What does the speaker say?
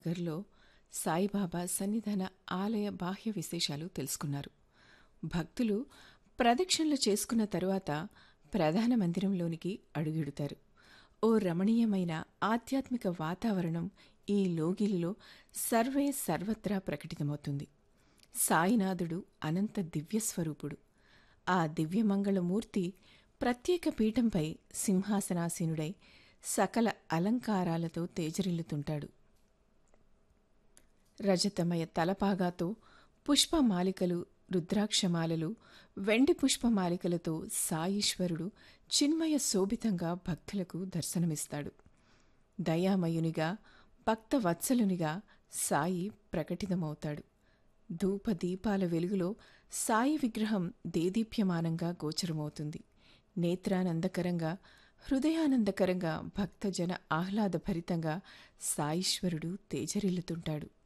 నగర్లో సాయిబాబా సన్నిధాన ఆలయ బాహ్య విశేషాలు తెలుసుకున్నారు భక్తులు ప్రదక్షిణలు చేసుకున్న తరువాత ప్రధాన మందిరంలోనికి అడుగిడుతారు ఓ రమణీయమైన ఆధ్యాత్మిక వాతావరణం ఈ లోగిలిలో సర్వే సర్వత్రా ప్రకటితమవుతుంది సాయినాథుడు అనంత దివ్యస్వరూపుడు ఆ దివ్యమంగళమూర్తి ప్రత్యేక పీఠంపై సింహాసనాసీనుడై సకల అలంకారాలతో తేజరిల్లుతుంటాడు రజతమయ తలపాగాతో పుష్పమాలికలు రుద్రాక్షమాలలు వెండి పుష్పమాలికలతో సాయీశ్వరుడు చిన్మయ శోభితంగా భక్తులకు దర్శనమిస్తాడు దయామయునిగా భక్తవత్సలునిగా సాయి ప్రకటితమవుతాడు ధూపదీపాల వెలుగులో సాయి విగ్రహం దేదీప్యమానంగా గోచరమవుతుంది నేత్రానందకరంగా హృదయానందకరంగా భక్తజన ఆహ్లాదభరితంగా సాయీశ్వరుడు తేజరిల్లుతుంటాడు